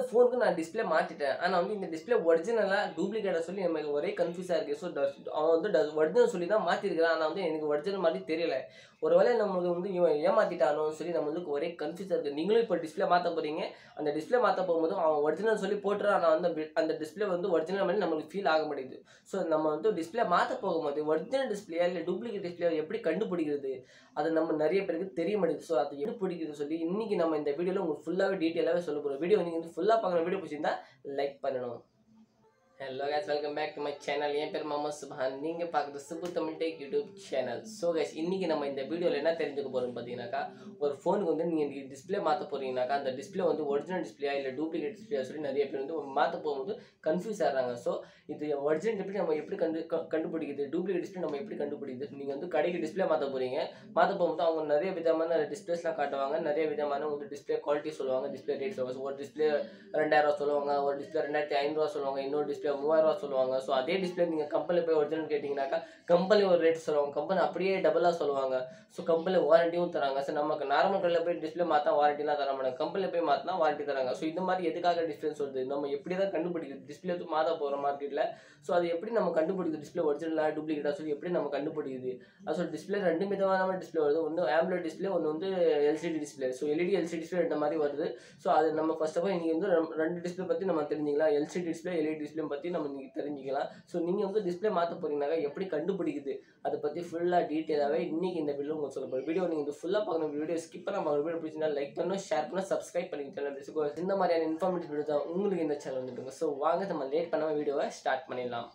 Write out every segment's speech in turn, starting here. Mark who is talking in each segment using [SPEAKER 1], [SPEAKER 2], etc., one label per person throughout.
[SPEAKER 1] ஃபோனுக்கு நான் டிஸ்ப்ளே மாற்றிட்டேன் ஆனால் வந்து இந்த டிஸ்ப்ளே ஒரிஜினலாக டூப்ளிகேட்டாக சொல்லி எனக்கு ஒரே கன்ஃபியூஸாக இருக்குது ஸோ அவன் வந்து ஒரிஜினல் சொல்லி தான் மாற்றிருக்கிறான் ஆனால் வந்து எனக்கு ஒரிஜினல் மாதிரி தெரியல ஒருவேளை நம்மளுக்கு வந்து இவன் ஏமாத்திட்டானோன்னு சொல்லி நம்மளுக்கு ஒரே கன்ஃபியூஸாக இருக்குது நீங்களும் இப்போ டிஸ்ப்ளே மாற்ற போகிறீங்க அந்த டிஸ்ப்ளே மாற்ற போகும்போது அவன் ஒரிஜினல் சொல்லி போட்டுறான் ஆனால் வந்து அந்த- அந்த டிஸ்ப்ளே வந்து ஒரிஜினல் மாதிரி நம்மளுக்கு ஃபீல் ஆக மாட்டேங்குது ஸோ நம்ம வந்து டிஸ்ப்ளே மாற்ற போகும்போது ஒரிஜினல் டிஸ்ப்ளேயா இல்லை டூப்ளிகேட் டிஸ்ப்ளே எப்படி கண்டுபிடிக்கிறது அது நம்ம நிறைய பேருக்கு தெரிய மாட்டேங்குது ஸோ அது எப்படி பிடிக்குது சொல்லி இன்னைக்கு நம்ம இந்த வீடியோவில் உங்களுக்கு ஃபுல்லாகவே டீட்டெயிலாகவே சொல்ல போகிறோம் வீடியோ நீங்கள் வந்து ஃபுல்லாக பார்க்குற வீடியோ பிடிச்சிருந்தா லைக் பண்ணணும் hello guys welcome back to my channel என் பேர் மாமா சுபான் நீங்கள் பார்க்குறது Subbu Tamil tech YouTube channel so guys இன்றைக்கி நம்ம இந்த வீடியோவில் என்ன தெரிஞ்சுக்க போகிறோம் பார்த்தீங்கன்னாக்கா ஒரு ஃபோனுக்கு வந்து நீங்கள் டிஸ்ப்ளே மாற்ற போகிறீங்கனாக்கா அந்த டிஸ்ப்ளே வந்து ஒரிஜினல் டிஸ்ப்ளேயா இல்லை டூப்ளிகேட் டிஸ்ப்ளேயா சொல்லி நிறைய பேர் வந்து மாற்ற போகும்போது கன்ஃபியூஸ் ஆகிறாங்க ஸோ இது ஒரிஜினல் டிஸ்ப்ளே நம்ம எப்படி கண்டு க- கண்டுபிடிக்குது டூப்ளிகேட் டிஸ்ப்ளே நம்ம எப்படி கண்டுபிடிக்குது நீங்கள் வந்து கடைக்கு டிஸ்ப்ளே மாற்ற போகிறீங்க மாற்ற போகும்போது அவங்க நிறைய விதமான டிஸ்பிளேஸ்லாம் காட்டுவாங்க நிறைய விதமான வந்து டிஸ்ப்ளே குவாலிட்டி சொல்லுவாங்க டிஸ்ப்ளே ரேட் சொல்லுவாங்க ஒரு டிஸ்ப்ளே ரெண்டாயிரரூவா சொல்லுவாங்க ஒரு டிஸ்ப்ளே ரெண்டாயிரத்தி ஐநூறுவா சொல்லுவாங்க இன்னொரு டிஸ்ப்ளே மூவாயிரரூவா சொல்லுவாங்க ஸோ அதே டிஸ்ப்ளே நீங்கள் கம்பெனி போய் ஒரிஜினல் கேட்டிங்கனாக்கா கம்பெனி ஒரு ரேட் சொல்லுவாங்க கம்பெனி அப்படியே டபுளாக சொல்லுவாங்க ஸோ கம்பெனி வாரண்டியும் தராங்க ஸோ நமக்கு நார்மல் கடையில் போய் டிஸ்ப்ளே மாற்றா வாரண்டிலாம் தர மாட்டாங்க கம்பெனியில் போய் மாற்றினா வாரண்டி தராங்க ஸோ இந்த மாதிரி எதுக்காக டிஃப்ரென்ஸ் வருது நம்ம எப்படி தான் கண்டுபிடிக்குது டிஸ்ப்ளே வந்து மாற்ற போகிறோம் மார்க்கெட்டில் ஸோ அது எப்படி நம்ம கண்டுபிடிக்குது டிஸ்ப்ளே ஒரிஜினலாக டூப்ளிகேட்டாக சொல்லி எப்படி நம்ம கண்டுபிடிக்குது அது சொல்லி டிஸ்ப்ளே ரெண்டு விதமான டிஸ்ப்ளே வருது ஒன்று ஆம்லெட் டிஸ்ப்ளே ஒன்று வந்து LCD display so LED LCD display ரெண்டு மாதிரி வருது ஸோ அது நம்ம ஃபர்ஸ்ட் ஆஃப் ஆல் இன்றைக்கி வந்து ரெம்- ரெண்டு டிஸ்ப்ளே பற்றி நம்ம தெரிஞ்சிக்கலாம் எல்சிடி டிஸ்ப்ளே எல்இடி டிஸ்ப்ளே பற்றி நம்ம இன்றைக்கி தெரிஞ்சிக்கலாம் ஸோ நீங்கள் வந்து டிஸ்ப்ளே மாற்ற போகிறீங்கனாக்கா எப்படி கண்டுபிடிக்குது அதை பற்றி ஃபுல்லாக டீட்டெயிலாகவே இன்றைக்கி இந்த வீடியோ உங்களுக்கு சொல்ல போகிறேன் வீடியோ நீங்கள் வந்து ஃபுல்லாக பார்க்கணும் வீடியோ ஸ்கிப் பண்ண பார்க்கணும் வீடியோ பிடிச்சிருந்தா லைக் பண்ணணும் ஷேர் பண்ணணும் சப்ஸ்கிரைப் பண்ணி சேனல் இந்த மாதிரியான இன்ஃபார்மேட்டிவ் வீடியோ தான் உங்களுக்கு இந்த சேனல் வந்துட்டுங்க ஸோ வாங்க நம்ம லேட் பண்ணாமல் வீடியோவை ஸ்டார்ட் பண்ணிடலாம்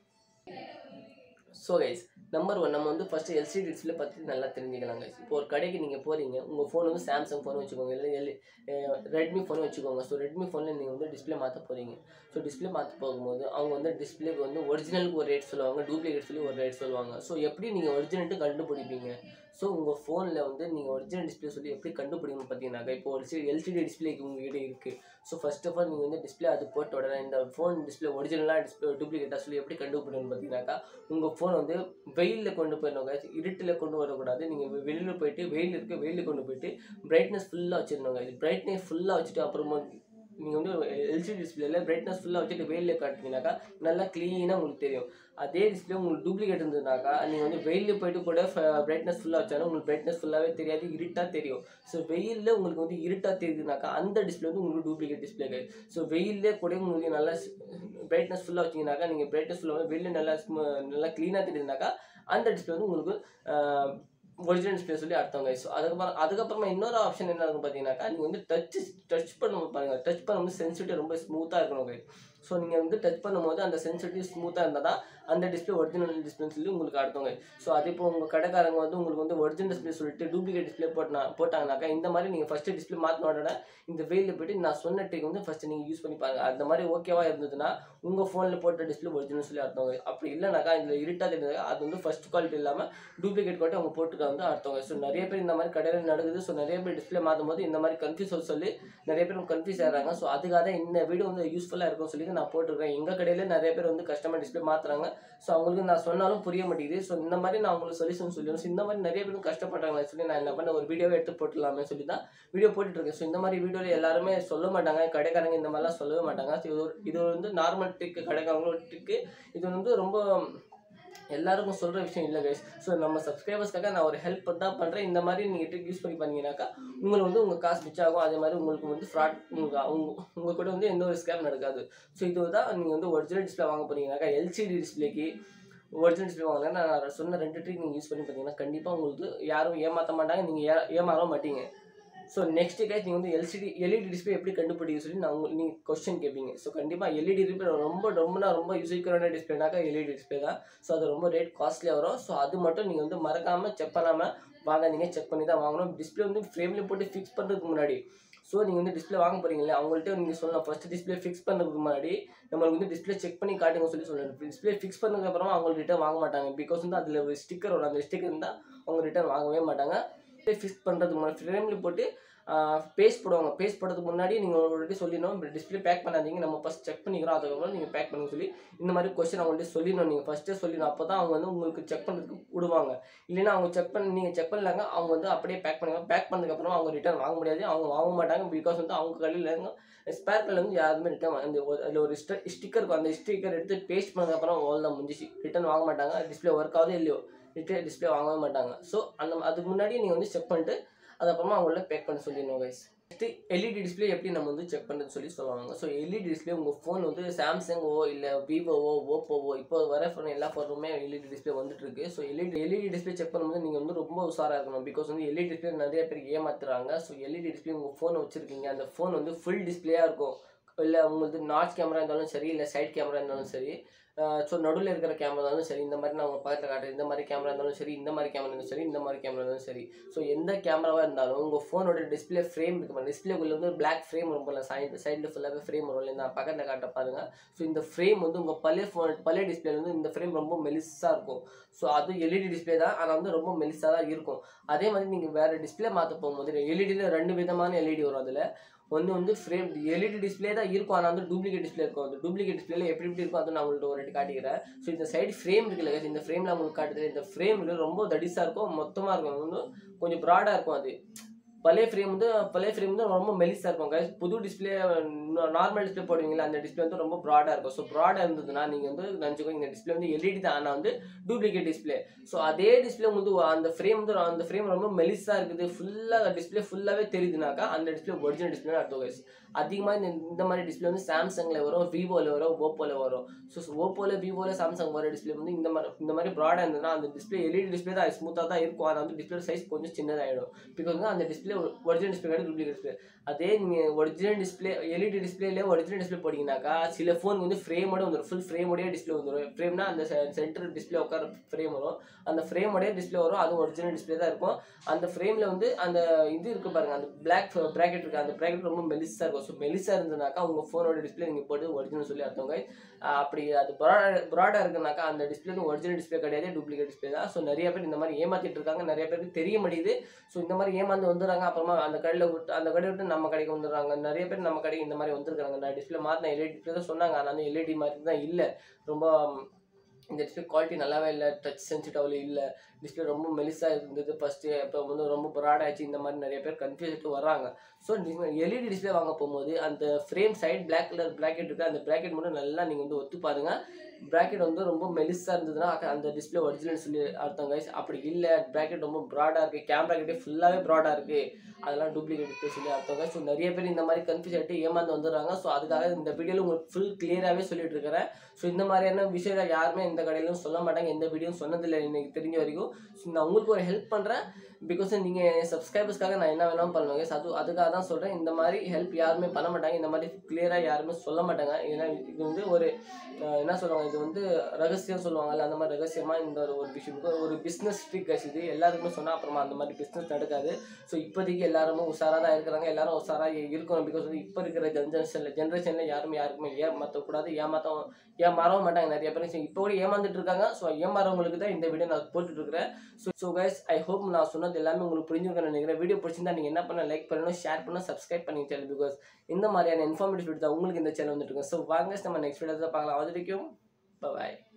[SPEAKER 1] ஸோ கைஸ் நம்பர் ஒன் நம்ம வந்து ஃபஸ்ட்டு எல்சிடி டிஸ்பிளே பற்றி நல்லா தெரிஞ்சுக்கலாங்க இப்போ ஒரு கடைக்கு நீங்கள் போகிறீங்க உங்கள் ஃபோன் வந்து சாம்சங் ஃபோன் வச்சுக்கோங்க இல்லை எல் ரெட்மி ஃபோன் வச்சுக்கோங்க ஸோ ரெட்மி ஃபோனில் நீங்கள் வந்து டிஸ்பிளே மாற்ற போகிறீங்க ஸோ டிஸ்பிளே மாற்ற போகும்போது அவங்க வந்து டிஸ்பிளேக்கு வந்து ஒரிஜினலுக்கு ஒரு ரேட் சொல்லுவாங்க டூப்ளிகேட் சொல்லி ஒரு ரேட் சொல்லுவாங்க ஸோ எப்படி நீங்கள் ஒரிஜினல்ட்டு கண்டுபிடிப்பீங்க ஸோ உங்கள் ஃபோனில் வந்து நீங்கள் ஒரிஜினல் டிஸ்பிளே சொல்லி எப்படி கண்டுபிடிக்கணும் பார்த்தீங்கன்னாக்கா இப்போ ஒரு எல்சிடி டிஸ்பிளேக்கு உங்ககிட்ட இருக்குது ஸோ ஃபர்ஸ்ட் ஆஃப் ஆல் நீங்கள் வந்து டிஸ்பிளே அது போட்ட உடனே இந்த ஃபோன் டிஸ்பிளே ஒரிஜினலாக டிஸ்பிளே டூப்ளிகேட்டாக சொல்லி எப்படி கண்டுபிடிக்கணும் பார்த்தீங்கன்னாக்கா உங்கள் ஃபோன் வந்து வெயிலில் கொண்டு போயிடணும் guys. இருட்டில் கொண்டு வரக்கூடாது நீங்கள் வெளியில் போயிட்டு வெயில் இருக்க வெயிலில் கொண்டு போயிட்டு பிரைட்னஸ் ஃபுல்லாக வச்சிடணும் இது பிரைட்னஸ் ஃபுல்லாக வச்சுட்டு அப்புறமா நீங்கள் வந்து எல்சிடி டிஸ்பிளேல பிரைட்னஸ் ஃபுல்லாக வச்சுட்டு வெயிலில் காட்டினீங்கன்னாக்கா நல்லா க்ளீனாக உங்களுக்கு தெரியும் அதே டிஸ்பிளே உங்களுக்கு டூப்ளிகேட் இருந்ததுனாக்கா நீங்கள் வந்து வெயிலில் போயிட்டு கூட பிரைட்னஸ் ஃபுல்லாக வச்சாலும் உங்களுக்கு பிரைட்னஸ் ஃபுல்லாகவே தெரியாது இருட்டாக தெரியும் ஸோ வெயிலில் உங்களுக்கு வந்து இருட்டாக தெரியுதுனாக்கா அந்த டிஸ்பிளே வந்து உங்களுக்கு டூப்ளிகேட் டிஸ்பிளே ஸோ வெயிலே கூட உங்களுக்கு நல்லா பிரைட்னஸ் ஃபுல்லாக வச்சிங்கனாக்கா நீங்கள் பிரைட்னஸ் ஃபுல்லாக வெளியில் நல்லா ஸ்ம- நல்லா க்ளீனாக தெரியுதுனாக்கா அந்த டிஸ்பிளே வந்து உங்களுக்கு ஒரிஜினல் டிஸ்பிளே சொல்லி அர்த்தம் ஸோ அதுக்கப்புறம் அதுக்கப்புறமா இன்னொரு ஆப்ஷன் என்ன இருக்கும் பார்த்தீங்கன்னாக்கா நீங்கள் வந்து டச் டச் பண்ணும்போது பாருங்கள் டச் பண்ணும்போது சென்சிட்டிவ் ரொம்ப ஸ்மூத்தாக இருக்கணும் guys. ஸோ நீங்கள் வந்து டச் பண்ணும்போது அந்த சென்சிட்டிவ் ஸ்மூத்தாக இருந்தால் தான் அந்த டிஸ்பிளே ஒரிஜினல் டிஸ்பிளேன்னு சொல்லி உங்களுக்கு அர்த்தங்க ஸோ அது இப்போ உங்கள் கடைக்காரங்க வந்து உங்களுக்கு வந்து ஒரிஜினல் டிஸ்பிளே சொல்லிட்டு டூப்ளிகேட் டிஸ்பிளே போட்டா போட்டாங்கனாக்கா இந்த மாதிரி நீங்கள் ஃபஸ்ட்டு டிஸ்பிளே மாற்றின உடனே இந்த வெயிலில் போயிட்டு நான் சொன்ன ட்ரிக் வந்து ஃபஸ்ட்டு நீங்கள் யூஸ் பண்ணி பாருங்க அந்த மாதிரி ஓகேவா இருந்ததுன்னா உங்கள் ஃபோனில் போட்ட டிஸ்பிளே ஒரிஜினல் சொல்லி அர்த்தங்க அப்படி இல்லைனாக்கா இதில் இருட்டாக தெரிஞ்சது அது வந்து ஃபஸ்ட் குவாலிட்டி இல்லாமல் டூப்ளிகேட் குவாலிட்டி அவங்க போட்டுக்க வந்து அர்த்தங்க ஸோ நிறைய பேர் இந்த மாதிரி கடையில் நடக்குது ஸோ நிறைய பேர் டிஸ்பிளே மாற்றும் போது இந்த மாதிரி கன்ஃபியூஸ் சொல்லி நிறைய பேர் கன்ஃபியூஸ் ஆகிறாங்க ஸோ அதுக்காக தான் இந்த வீடியோ வந்து யூஸ்ஃபுல்லாக இருக்கும் சொல்லி நான் போட்டிருக்கேன் எங்கள் கடையில் நிறைய பேர் வந்து கஸ்டமர் டிஸ்பிளே மாற்றுறாங்க ஸோ அவங்களுக்கு நான் சொன்னாலும் புரிய மாட்டேங்குது ஸோ இந்த மாதிரி நான் உங்களுக்கு சொல்யூஷன் சொல்லிடுவேன் ஸோ இந்த மாதிரி நிறைய பேர் கஷ்டப்படுறாங்க சொல்லி நான் என்ன பண்ண ஒரு வீடியோவை எடுத்து போட்டுடலாமே சொல்லி தான் வீடியோ போட்டுட்ருக்கேன் ஸோ இந்த மாதிரி வீடியோவில் எல்லாருமே சொல்ல மாட்டாங்க கடைக்காரங்க இந்த மாதிரிலாம் சொல்லவே மாட்டாங்க ஸோ இது ஒரு இது வந்து நார்மல் ட்ரிக்கு கடைக்காரங்களோட ட்ரிக்கு இது வந்து ரொம்ப எல்லாருக்கும் சொல்கிற விஷயம் இல்லை கைஸ் ஸோ நம்ம சப்ஸ்கிரைபர்ஸ்க்காக நான் ஒரு ஹெல்ப் தான் பண்ணுறேன் இந்த மாதிரி நீங்கள் ட்ரிக் யூஸ் பண்ணி பண்ணீங்கன்னாக்கா உங்களுக்கு வந்து உங்கள் காசு மிச்சம் ஆகும் அதே மாதிரி உங்களுக்கு வந்து ஃப்ராட் உங்களுக்கு உங்க உங்கள் கூட வந்து எந்த ஒரு ஸ்கேம் நடக்காது ஸோ இது தான் நீங்கள் வந்து ஒரிஜினல் டிஸ்பிளே வாங்க போறீங்கன்னாக்கா எல்சிடி டிஸ்பிளேக்கு ஒரிஜினல் டிஸ்பிளே வாங்கினா நான் சொன்ன ரெண்டு ட்ரிக் நீங்கள் யூஸ் பண்ணி பார்த்தீங்கன்னா கண்டிப்பாக உங்களுக்கு யாரும் ஏமாற்ற மாட்டாங்க நீங்கள் ஏ ஏமாறவும் மாட்டீங்க ஸோ நெக்ஸ்ட் கேஸ் நீங்கள் வந்து எல்சிடி எல்இடி டிஸ்பிளே எப்படி கண்டுபிடிக்க சொல்லி நான் உங்களுக்கு நீங்கள் கொஸ்டின் கேட்பீங்க ஸோ கண்டிப்பாக எல்இடி டிஸ்பிளே ரொம்ப ரொம்பனா ரொம்ப யூசிக்கரான டிஸ்பிளேனாக்கா எல்இடி டிஸ்பிளே தான் ஸோ அது ரொம்ப ரேட் காஸ்ட்லியாக வரும் ஸோ அது மட்டும் நீங்கள் வந்து மறக்காமல் செக் பண்ணாமல் வாங்காதீங்க செக் பண்ணி தான் வாங்கணும் டிஸ்பிளே வந்து ஃப்ரேம்லேயே போட்டு ஃபிக்ஸ் பண்ணுறதுக்கு முன்னாடி ஸோ நீங்கள் வந்து டிஸ்பிளே வாங்க போகிறீங்களே அவங்கள்ட்ட நீங்கள் சொல்லலாம் ஃபர்ஸ்ட் டிஸ்பிளே ஃபிக்ஸ் பண்ணுறதுக்கு முன்னாடி நம்மளுக்கு வந்து டிஸ்பிளே செக் பண்ணி காட்டுங்க சொல்லி சொல்லணும் டிஸ்பிளே ஃபிக்ஸ் பண்ணதுக்கு அப்புறமா அவங்க ரிட்டர்ன் வாங்க மாட்டாங்க பிகாஸ் வந்து அதில் ஒரு ஸ்டிக்கர் வரும் அந்த ஸ்டிக்கர் இருந்தால் அவங்க ரிட்டர்ன் வாங்கவே மாட்டாங்க ஃபிக்ஸ் பண்ணுறதுக்கு முன்னாடி ஃப்ரேமில் போட்டு பேஸ்ட் போடுவாங்க பேஸ்ட் போடுறதுக்கு முன்னாடி நீங்கள் ஆல்ரெடி சொல்லிடணும் டிஸ்பிளே பேக் பண்ணாதீங்க நம்ம ஃபஸ்ட் செக் பண்ணிக்கிறோம் அதுக்கப்புறம் நீங்கள் பேக் பண்ணி சொல்லி இந்த மாதிரி கொஸ்டின் அவங்கள்ட்ட சொல்லணும் நீங்கள் ஃபஸ்ட்டே சொல்லணும் அப்போ தான் அவங்க வந்து உங்களுக்கு செக் பண்ணுறதுக்கு விடுவாங்க இல்லைன்னா அவங்க செக் பண்ணி நீங்கள் செக் பண்ணலாங்க அவங்க வந்து அப்படியே பேக் பண்ணுவாங்க பேக் பண்ணதுக்கப்புறம் அவங்க ரிட்டர்ன் வாங்க முடியாது அவங்க வாங்க மாட்டாங்க பிகாஸ் வந்து அவங்க கடையில் ஸ்பேர் கடையில் வந்து யாருமே ரிட்டர்ன் அந்த ஒரு- அதில் ஒரு ஸ்டிக்கர் இருக்கும் அந்த ஸ்டிக்கர் எடுத்து பேஸ்ட் பண்ணதுக்கப்புறம் அவ்வளோ தான் முடிஞ்சிச்சு ரிட்டர்ன் வாங்க மாட்டாங்க டிஸ்பிளே ஒர்க் ஆகுதோ இல்லையோ ரிட்டர்ன் டிஸ்பிளே வாங்கவே மாட்டாங்க ஸோ அந்த அதுக்கு முன்னாடி நீங்கள் வந்து செக் பண்ணிட்டு அதுக்கப்புறமா அவங்கள பேக் பண்ண சொல்லிடணும் கைஸ் நெக்ஸ்ட்டு எல்இடி டிஸ்பிளே எப்படி நம்ம வந்து செக் பண்ணுறது சொல்லி சொல்லுவாங்க ஸோ எல்இடி டிஸ்பிளே உங்கள் ஃபோன் வந்து சாம்சங்கோ இல்லை விவோவோ ஓப்போவோ இப்போ வர ஃபோன் எல்லா ஃபோனுமே எல்இடி டிஸ்பிளே வந்துட்டு இருக்கு so LED LED display check பண்ணும்போது நீங்கள் வந்து ரொம்ப உஷாராக இருக்கணும் பிகாஸ் வந்து எல்இடி டிஸ்பிளே நிறைய பேர் ஏமாத்துறாங்க ஸோ எல்இடி டிஸ்பிளே உங்கள் ஃபோன் வச்சுருக்கீங்க அந்த ஃபோன் வந்து ஃபுல் டிஸ்பிளேயாக இருக்கும் இல்லை உங்களுக்கு நாட்ச் கேமரா இருந்தாலும் சரி இல்லை சைட் கேமரா இருந்தாலும் சரி ஸோ நடுவில் இருக்கிற கேமரா இருந்தாலும் சரி இந்த மாதிரி நான் உங்கள் பக்கத்தில் காட்டுறேன் இந்த மாதிரி கேமரா இருந்தாலும் சரி இந்த மாதிரி கேமரா இருந்தாலும் சரி இந்த மாதிரி கேமரா இருந்தாலும் சரி ஸோ எந்த கேமராவாக இருந்தாலும் உங்கள் ஃபோனோட டிஸ்பிளே ஃப்ரேம் இருக்கு டிஸ்பிளேக்குள்ளே வந்து பிளாக் ஃப்ரேம் இருக்கும்ல சைடு சைடில் ஃபுல்லாகவே ஃப்ரேம் வரும்ல நான் பக்கத்தில் காட்ட பாருங்க ஸோ இந்த ஃப்ரேம் வந்து உங்கள் பழைய ஃபோன் பழைய டிஸ்பிளே வந்து இந்த ஃப்ரேம் ரொம்ப மெலிசாக இருக்கும் ஸோ அது எல்இடி டிஸ்பிளே தான் ஆனால் வந்து ரொம்ப மெலிசாக தான் இருக்கும் அதே மாதிரி நீங்கள் வேறு டிஸ்பிளே மாற்ற போகும்போது எல்இடியில் ரெண்டு விதமான எல்இடி வரும் அதில் ஒன்று வந்து ஃப்ரேம் எல்இடி டிஸ்பிளே தான் இருக்கும் ஆனால் வந்து டூப்ளிகேட் டிஸ்பிளே இருக்கும் அந்த டூப்ளிகேட் டிஸ்பிளேல எப்படி எப்படி இருக்கும் அதை நான் உங்களுக்கு ஒரு வாட்டி காட்டிக்கிறேன் ஸோ இந்த சைடு ஃப்ரேம் இருக்குல்ல guys, இந்த ஃப்ரேமில் உங்களுக்கு காட்டுது இந்த ஃப்ரேம் ரொம்ப தடிசாக இருக்கும் மொத்தமாக இருக்கும் அது வந்து கொஞ்சம் ப்ராடாக இருக்கும் அது பழைய ஃப்ரேம் வந்து பழைய ஃப்ரேம் வந்து ரொம்ப மெலிசாக இருக்கும் guys. புது டிஸ்பிளே நார்மல் டிஸ்பிளே போடுவீங்களா அந்த டிஸ்பிளே வந்து ரொம்ப ப்ராடாக இருக்கும் ஸோ ப்ராடாக இருந்ததுன்னா நீங்கள் வந்து நினச்சிக்கோ இந்த டிஸ்பிளே வந்து எல்இடி தான் ஆனால் வந்து டூப்ளிகேட் டிஸ்பிளே ஸோ அதே டிஸ்பிளே வந்து அந்த ஃப்ரேம் வந்து அந்த ஃப்ரேம் ரொம்ப மெலிசாக இருக்குது ஃபுல்லாக டிஸ்பிளே ஃபுல்லாகவே தெரியுதுனாக்கா அந்த டிஸ்பிளே ஒரிஜினல் டிஸ்பிளே அர்த்தம் guys. அதிகமாக இந்த இந்த மாதிரி டிஸ்பிளே வந்து சாம்சங்கில் வரும் விவோவில் வரும் ஓப்போவில் வரும் ஸோ ஓப்போவில் விவோவில் சாம்சங் வர டிஸ்பிளே வந்து இந்த மாதிரி இந்த மாதிரி ப்ராடாக இருந்ததுன்னா அந்த டிஸ்பிளே எல்இடி டிஸ்பிளே தான் ஸ்மூத்தாக தான் இருக்கும் ஆனால் வந்து டிஸ்பிளே சைஸ் கொஞ்சம் சின்னதாகிடும் பிகாஸ் வந்து அந்த டிஸ்பிளே ஒரிஜினல் டிஸ்பிளே கிடையாது டூப்ளிகேட் டிஸ்பிளே அதே நீங்கள் ஒரிஜினல் டிஸ்பிளே எல்இடி டிஸ்பிளேல ஒரிஜினல் டிஸ்பிளே போட்டிங்கனாக்கா சில ஃபோன் வந்து ஃப்ரேமோட வந்துடும் ஃபுல் ஃப்ரேமோடய டிஸ்பிளே வந்துடும் ஃப்ரேம்னா அந்த சென்டர் டிஸ்பிளே உட்கார ஃப்ரேம் வரும் அந்த ஃப்ரேமோடய டிஸ்பிளே வரும் அதுவும் ஒரிஜினல் டிஸ்பிளே தான் இருக்கும் அந்த ஃப்ரேமில் வந்து அந்த இது இருக்கு பாருங்க அந்த பிளாக் ப்ராக்கெட் இருக்கு அந்த ப்ராக்கெட் ரொம்ப மெலிசாக இருக்கும் ஸோ மெலிசாக இருந்ததுனாக்கா உங்கள் ஃபோனோட டிஸ்பிளே நீங்கள் போட்டு ஒரிஜினல் சொல்லி அர்த்தவங்க அப்படி அது ப்ராடாக ப்ராடாக இருக்குனாக்கா அந்த டிஸ்பிளே வந்து ஒரிஜினல் டிஸ்பிளே கிடையாது டூப்ளிகேட் டிஸ்பிளே தான் ஸோ நிறைய பேர் இந்த மாதிரி ஏமாத்திட்டு இருக்காங்க நிறைய பேருக்கு தெரிய மாட்டேங்குது ஸோ இந்த மாதிரி ஏமாந்து வந்துடுறாங்க அப்புறமா அந்த கடையில் விட்டு அந்த கடையை விட்டு நம்ம கடைக்கு வந்துடுறாங்க நிறைய பேர் நம்ம கடைக்கு இந்த மாதிரி வந்துருக்காங்க நான் டிஸ்பிளே மாற்றின எல்இடி டிஸ்பிளே தான் சொன்னாங்க ஆனால் வந்து எல்இடி மாதிரி தான் இல்லை ரொம்ப ம், இந்த டிஸ்பிளே குவாலிட்டி நல்லாவே இல்லை டச் சென்சிட்டிவ்ல இல்லை டிஸ்பிளே ரொம்ப மெலிசாக இருந்தது ஃபஸ்ட்டு இப்போ வந்து ரொம்ப ப்ராட் ஆச்சு இந்த மாதிரி நிறைய பேர் கன்ஃபியூஸ் ஆகிட்டு வராங்க ஸோ நீங்கள் எல்இடி டிஸ்பிளே வாங்க போகும்போது அந்த frame side black colour bracket இருக்குது அந்த பிராக்கெட் மட்டும் நல்லா நீங்கள் வந்து ஒத்து பாருங்க பிராக்கெட் வந்து ரொம்ப மெலிசாக இருந்ததுன்னா அக்க- அந்த டிஸ்பிளே ஒரிஜினல் சொல்லி அர்த்தம் கைஸ் அப்படி இல்லை பிராக்கெட் ரொம்ப ப்ராடாக இருக்குது கேமரா கிட்டே ஃபுல்லாகவே ப்ராடாக இருக்குது அதெல்லாம் டூப்ளிகேட் டிஸ்பிளே சொல்லி அர்த்தம் கைஸ் ஸோ நிறைய பேர் இந்த மாதிரி கன்ஃபியூஸ் ஆகிட்டு ஏமாந்து வந்துடுறாங்க ஸோ அதுக்காக இந்த வீடியோவில் உங்களுக்கு ஃபுல் கிளியராகவே சொல்லிட்டு இருக்கிறேன் ஸோ இந்த மாதிரியான விஷயம் யாருமே இந்த கடையிலும் சொல்ல மாட்டாங்க எந்த வீடியோவும் சொன்னதில்லை எனக்கு தெரிஞ்ச வரைக்கும் ஸோ நான் உங்களுக்கு ஒரு ஹெல்ப் பண்ணுறேன் பிகாஸ் நீங்கள் சப்ஸ்கிரைபர்ஸ்க்காக நான் என்ன வேணாலும் பண்ணுவேங்க ஸோ அது அதுக்காக தான் சொல்கிறேன் இந்த மாதிரி ஹெல்ப் யாருமே பண்ண மாட்டாங்க இந்த மாதிரி கிளியராக யாருமே சொல்ல மாட்டாங்க ஏன்னா இது வந்து ஒரு அஹ், என்ன சொல்லுவாங்க இது வந்து ரகசியம் சொல்லுவாங்கல்ல அந்த மாதிரி ரகசியமாக இந்த ஒரு ஒரு விஷயம் இருக்கு. ஒரு பிஸ்னஸ் ட்ரிக் இது எல்லாருக்குமே சொன்னால் அப்புறமா அந்த மாதிரி பிஸ்னஸ் நடக்காது ஸோ இப்போதைக்கு எல்லாருமே உஷாராக தான் இருக்கிறாங்க எல்லாரும் உஷாராக இருக்கணும் பிகாஸ் வந்து இப்போ இருக்கிற ஜென்ரேஷனில் ஜென்ரேஷனில் யாருமே யாருக்குமே ஏமாற்றக்கூடாது ஏமாற்ற ஏமாறவும் மாட்டாங்க நிறைய பேர் இப்போ கூட ஏமாந்துட்டு இருக்காங்க ஸோ ஏமாறவங்களுக்கு தான் இந்த வீடியோ நான் போட்டுட்டு இருக்கிறேன் so so guys I hope நான் சொன்னது எல்லாமே உங்களுக்கு புரிஞ்சுக்கணும்னு நினைக்கிறேன் வீடியோ பிடிச்சிருந்தா நீங்கள் என்ன பண்ண லைக் பண்ணணும் ஷேர் பண்ணணும் சப்ஸ்கிரைப் பண்ணி சேனல் பிகாஸ் இந்த மாதிரியான இன்ஃபார்மேட்டிவ் வீடியோ தான் உங்களுக்கு இந்த சேனல் வந்துட்டு இருக்கு ஸோ வாங்க நம்ம நெக்ஸ்ட் வீடியோ தான் பார்க்கலாம் அது வரைக்கும் பாய்